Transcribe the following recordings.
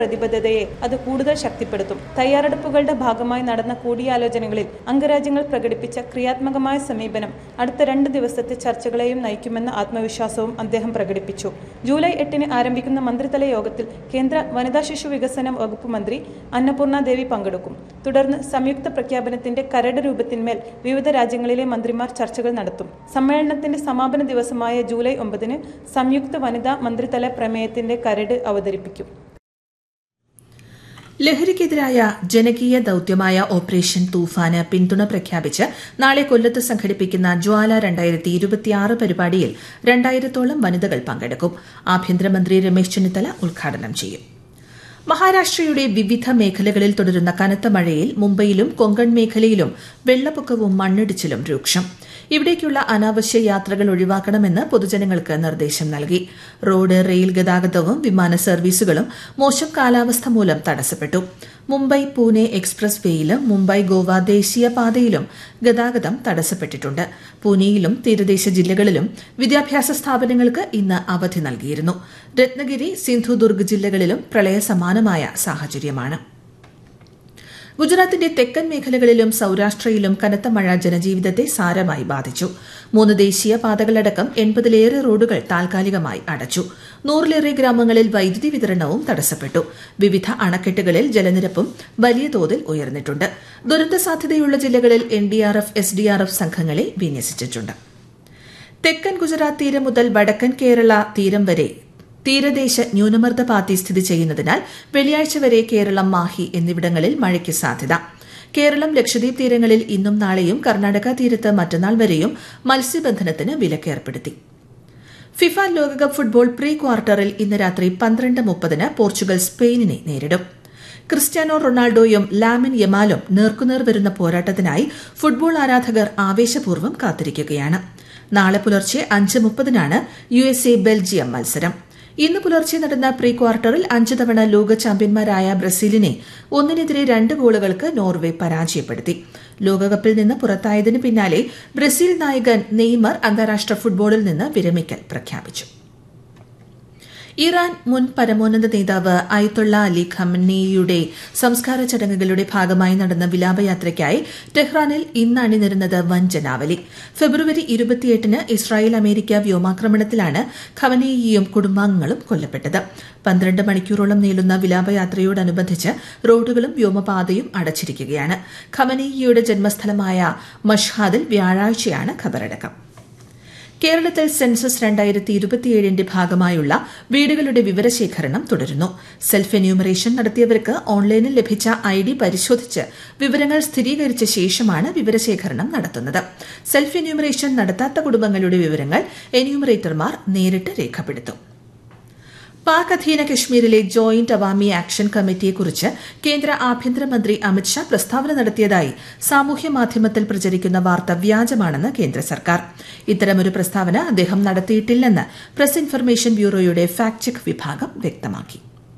പ്രതിബദ്ധതയെ അത് കൂടുതൽ ശക്തിപ്പെടുത്തും തയ്യാറെടുപ്പുകളുടെ ഭാഗമായി നടന്ന കൂടിയാലോചനകളിൽ അംഗരാജ്യങ്ങൾ പ്രകടിപ്പിച്ച ക്രിയാത്മകമായ സമീപനം അടുത്ത രണ്ട് ദിവസത്തെ ചർച്ചകളെയും നയിക്കുമെന്ന ആത്മവിശ്വാസവും അദ്ദേഹം പ്രകടിപ്പിച്ചു ജൂലൈ എട്ടിന് ആരംഭിക്കുന്ന മന്ത്രിതല യോഗത്തിൽ കേന്ദ്ര വനിതാ ശിശു വികസന വകുപ്പ് മന്ത്രി അന്നപൂർണ ദേവി പങ്കെടുക്കും തുടർന്ന് സംയുക്ത പ്രഖ്യാപനത്തിന്റെ കരട് രൂപത്തിന്മേൽ വിവിധ രാജ്യങ്ങളിലെ മന്ത്രിമാർ ചർച്ചകൾ നടത്തും സമ്മേളനത്തിന്റെ സമാപന ദിവസമായ ജൂലൈ ഒമ്പതിന് സംയുക്ത വനിതാ മന്ത്രിതല പ്രമേയത്തിന്റെ കരട് അവതരിപ്പിക്കും ലഹരിക്കെതിരായ ജനകീയ ദൌത്യമായ ഓപ്പറേഷൻ തൂഫാന് പിന്തുണ പ്രഖ്യാപിച്ച് നാളെ കൊല്ലത്ത് സംഘടിപ്പിക്കുന്ന ജ്വാല രണ്ടായിരത്തി ഇരുപത്തിയാറ് പരിപാടിയിൽ രണ്ടായിരത്തോളം വനിതകൾ പങ്കെടുക്കും ആഭ്യന്തരമന്ത്രി രമേശ് ചെന്നിത്തല ഉദ്ഘാടനം ചെയ്യും മഹാരാഷ്ട്രയുടെ വിവിധ മേഖലകളിൽ തുടരുന്ന കനത്ത മഴയിൽ മുംബൈയിലും കൊങ്കൺ മേഖലയിലും വെള്ളപ്പൊക്കവും മണ്ണിടിച്ചിലും രൂക്ഷം ഇവിടേക്കുള്ള അനാവശ്യ യാത്രകൾ ഒഴിവാക്കണമെന്ന് പൊതുജനങ്ങൾക്ക് നിർദ്ദേശം നൽകി റോഡ് റെയിൽ ഗതാഗതവും വിമാന സർവീസുകളും മോശം കാലാവസ്ഥ മൂലം തടസ്സപ്പെട്ടു മുംബൈ പൂനെ എക്സ്പ്രസ് വേയിലും മുംബൈ ഗോവ ദേശീയ പാതയിലും ഗതാഗതം തടസ്സപ്പെട്ടിട്ടുണ്ട് പൂനെയിലും തീരദേശ ജില്ലകളിലും വിദ്യാഭ്യാസ സ്ഥാപനങ്ങൾക്ക് ഇന്ന് അവധി നൽകിയിരുന്നു രത്നഗിരി സിന്ധുദുർഗ് ജില്ലകളിലും പ്രളയ സമാനമായ സാഹചര്യമാണ് ഗുജറാത്തിന്റെ തെക്കൻ മേഖലകളിലും സൌരാഷ്ട്രയിലും കനത്ത മഴ ജനജീവിതത്തെ സാരമായി ബാധിച്ചു മൂന്ന് ദേശീയ പാതകളടക്കം എൺപതിലേറെ റോഡുകൾ താൽക്കാലികമായി അടച്ചു നൂറിലേറെ ഗ്രാമങ്ങളിൽ വൈദ്യുതി വിതരണവും തടസ്സപ്പെട്ടു വിവിധ അണക്കെട്ടുകളിൽ ജലനിരപ്പും വലിയ തോതിൽ ഉയർന്നിട്ടുണ്ട് ദുരന്ത സാധ്യതയുള്ള ജില്ലകളിൽ എൻഡിആർഎഫ് എസ്ഡിആർഎഫ് സംഘങ്ങളെ വിന്യസിച്ചിട്ടുണ്ട് തെക്കൻ ഗുജറാത്ത് തീരം മുതൽ വടക്കൻ കേരള തീരം വരെ തീരദേശ ന്യൂനമർദ്ദ പാത്തി സ്ഥിതി ചെയ്യുന്നതിനാൽ വെള്ളിയാഴ്ച വരെ കേരളം മാഹി എന്നിവിടങ്ങളിൽ മഴയ്ക്ക് സാധ്യത കേരളം ലക്ഷദ്വീപ് തീരങ്ങളിൽ ഇന്നും നാളെയും കർണാടക തീരത്ത് മറ്റന്നാൾ വരെയും മത്സ്യബന്ധനത്തിന് വിലക്കേർപ്പെടുത്തി ഫിഫ ലോകകപ്പ് ഫുട്ബോൾ പ്രീ ക്വാർട്ടറിൽ ഇന്ന് രാത്രി പന്ത്രണ്ട് മുപ്പതിന് പോർച്ചുഗൽ സ്പെയിനിനെ നേരിടും ക്രിസ്ത്യാനോ റൊണാൾഡോയും ലാമിൻ യമാലും നേർക്കുനേർ വരുന്ന പോരാട്ടത്തിനായി ഫുട്ബോൾ ആരാധകർ ആവേശപൂർവ്വം കാത്തിരിക്കുകയാണ് നാളെ പുലർച്ചെ അഞ്ച് മുപ്പതിനാണ് യു എസ് എ ബെൽജിയം മത്സരം ഇന്ന് പുലർച്ചെ നടന്ന പ്രീ ക്വാർട്ടറിൽ അഞ്ച് തവണ ലോക ചാമ്പ്യന്മാരായ ബ്രസീലിനെ ഒന്നിനെതിരെ രണ്ട് ഗോളുകൾക്ക് നോർവെ പരാജയപ്പെടുത്തി ലോകകപ്പിൽ നിന്ന് പുറത്തായതിനു പിന്നാലെ ബ്രസീൽ നായകൻ നെയ്മർ അന്താരാഷ്ട്ര ഫുട്ബോളിൽ നിന്ന് വിരമിക്കൽ പ്രഖ്യാപിച്ചു ഇറാൻ മുൻ പരമോന്നത നേതാവ് അയത്തുള്ള അലി ഖമനേയുടെ സംസ്കാര ചടങ്ങുകളുടെ ഭാഗമായി നടന്ന വിലാപയാത്രയ്ക്കായി ടെഹ്റാനിൽ ഇന്ന് അണിനിരുന്നത് വൻ ജനാവലി ഫെബ്രുവരി ഇരുപത്തിയെട്ടിന് ഇസ്രായേൽ അമേരിക്ക വ്യോമാക്രമണത്തിലാണ് ഖമനേയിയും കുടുംബാംഗങ്ങളും കൊല്ലപ്പെട്ടത് പന്ത്രണ്ട് മണിക്കൂറോളം നീളുന്ന വിലാപയാത്രയോടനുബന്ധിച്ച് റോഡുകളും വ്യോമപാതയും അടച്ചിരിക്കുകയാണ് ഖമനേയിയുടെ ജന്മസ്ഥലമായ മഷ്ഹാദിൽ വ്യാഴാഴ്ചയാണ് ഖബറടക്കം കേരളത്തിൽ സെൻസസ് രണ്ടായിരത്തി ഇരുപത്തിയേഴിന്റെ ഭാഗമായുള്ള വീടുകളുടെ വിവരശേഖരണം തുടരുന്നു സെൽഫ് എന്യൂമറേഷൻ നടത്തിയവർക്ക് ഓൺലൈനിൽ ലഭിച്ച ഐ ഡി പരിശോധിച്ച് വിവരങ്ങൾ സ്ഥിരീകരിച്ച ശേഷമാണ് വിവരശേഖരണം നടത്തുന്നത് സെൽഫ് എന്യൂമറേഷൻ നടത്താത്ത കുടുംബങ്ങളുടെ വിവരങ്ങൾ എന്യൂമറേറ്റർമാർ നേരിട്ട് രേഖപ്പെടുത്തും പാക് അധീന കശ്മീരിലെ ജോയിന്റ് അവാമി ആക്ഷൻ കമ്മിറ്റിയെക്കുറിച്ച് കേന്ദ്ര ആഭ്യന്തരമന്ത്രി അമിത്ഷാ പ്രസ്താവന നടത്തിയതായി സാമൂഹ്യ മാധ്യമത്തിൽ പ്രചരിക്കുന്ന വാർത്ത വ്യാജമാണെന്ന് കേന്ദ്ര സർക്കാർ ഇത്തരമൊരു പ്രസ്താവന അദ്ദേഹം നടത്തിയിട്ടില്ലെന്ന് പ്രസ് ഇൻഫർമേഷൻ ബ്യൂറോയുടെ ഫാക്ട് ചെക്ക് വിഭാഗം വ്യക്തമാക്കി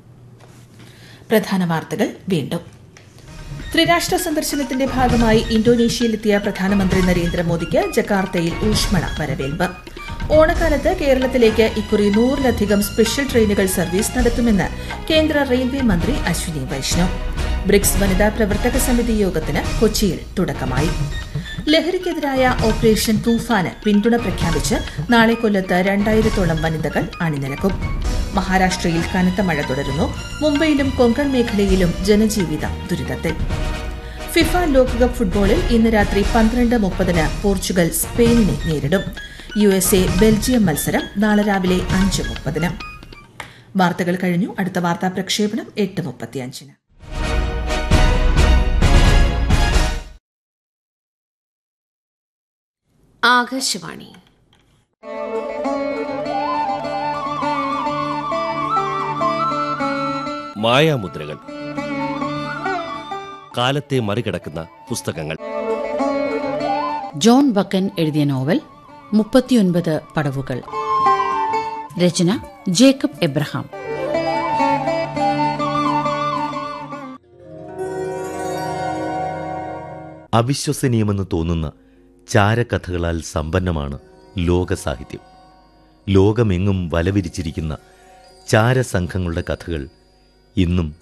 പ്രധാന വാർത്തകൾ വീണ്ടും ത്രിരാഷ്ട്ര സന്ദർശനത്തിന്റെ ഭാഗമായി ഇന്തോനേഷ്യയിലെത്തിയ പ്രധാനമന്ത്രി നരേന്ദ്രമോദിക്ക് ജക്കാർത്തയിൽ ഊഷ്മള വരവേൽപ്പ് ഓണക്കാലത്ത് കേരളത്തിലേക്ക് ഇക്കുറി നൂറിലധികം സ്പെഷ്യൽ ട്രെയിനുകൾ സർവീസ് നടത്തുമെന്ന് കേന്ദ്ര റെയിൽവേ മന്ത്രി അശ്വിനി വൈഷ്ണവ് ബ്രിക്സ് വനിതാ പ്രവർത്തക സമിതി യോഗത്തിന് കൊച്ചിയിൽ തുടക്കമായി ലഹരിക്കെതിരായ ഓപ്പറേഷൻ തൂഫാന് പിന്തുണ പ്രഖ്യാപിച്ച് നാളെ കൊല്ലത്ത് രണ്ടായിരത്തോളം വനിതകൾ അണിനിരക്കും മഹാരാഷ്ട്രയിൽ കനത്ത മഴ തുടരുന്നു മുംബൈയിലും കൊങ്കൺ മേഖലയിലും ജനജീവിതം ദുരിതത്തിൽ ഫിഫ ലോകകപ്പ് ഫുട്ബോളിൽ ഇന്ന് രാത്രി പന്ത്രണ്ട് മുപ്പതിന് പോർച്ചുഗൽ സ്പെയിനിനെ നേരിടും യു എസ് എ ബെൽജിയം മത്സരം നാളെ രാവിലെ അഞ്ച് മുപ്പതിന് വാർത്തകൾ കഴിഞ്ഞു അടുത്ത വാർത്താ പ്രക്ഷേപണം എട്ട് മുപ്പത്തിയഞ്ചിന് ആകാശവാണി മായാമുദ്രകൾ കാലത്തെ മറികടക്കുന്ന പുസ്തകങ്ങൾ ജോൺ ബക്കൻ എഴുതിയ നോവൽ മുപ്പത്തിയൊൻപത് പടവുകൾ രചന ജേക്കബ് എബ്രഹാം അവിശ്വസനീയമെന്ന് തോന്നുന്ന ചാരക്കഥകളാൽ സമ്പന്നമാണ് ലോകസാഹിത്യം ലോകമെങ്ങും വലവിരിച്ചിരിക്കുന്ന ചാരസംഘങ്ങളുടെ കഥകൾ ഇന്നും